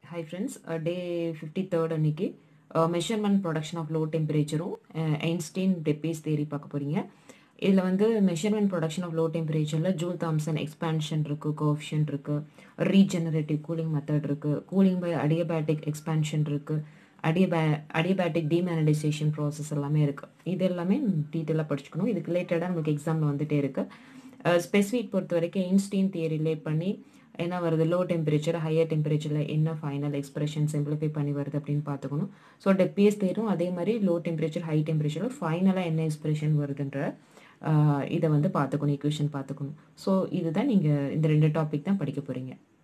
high friends day fifty third அன்னைக்கு measurement production of low டெம்பரேச்சரும் Einstein Debye's theory பார்க்க போகிறீங்க இதில் வந்து மெஷர்மெண்ட் ப்ரொடக்ஷன் ஆஃப் லோ டெம்பரேச்சரில் ஜூல் தாம்சன் எக்ஸ்பான்ஷன் இருக்குது கோஃபிஷன் இருக்குது ரீஜெனரேட்டிவ் கூலிங் மெத்தட் இருக்குது கூலிங் பை அடியபேட்டிக் எக்ஸ்பான்ஷன் இருக்குது அடியபே அடியபேட்டிக் டிமேனடைசேஷன் ப்ராசஸ் எல்லாமே இருக்குது இது எல்லாமே டீட்டெயிலாக படிச்சுக்கணும் இதுக்கு ரிலேட்டடாக நமக்கு எக்ஸாமில் வந்துட்டே இருக்குது ஸ்பெசிஃபிக் பொறுத்த வரைக்கும் ஐன்ஸ்டீன் தியரி ரிலேட் பண்ணி என்ன வருது லோ டெம்பரேச்சர் ஹையர் டெம்பரேச்சரில் என்ன ஃபைனல் எக்ஸ்பிரஷன் சிம்பிளிஃபை பண்ணி வருது அப்படின்னு பார்த்துக்கணும் ஸோ டெப்பிஎஸ் தேரும் அதே மாதிரி லோ டெம்பரேச்சர் ஹை டெம்பரேச்சரில் ஃபைனலாக என்ன எக்ஸ்பிரஷன் வருதுன்ற இதை வந்து பார்த்துக்கணும் ஈக்குவேஷன் பார்த்துக்கணும் ஸோ இதுதான் நீங்கள் இந்த ரெண்டு டாபிக் தான் படிக்க போகிறீங்க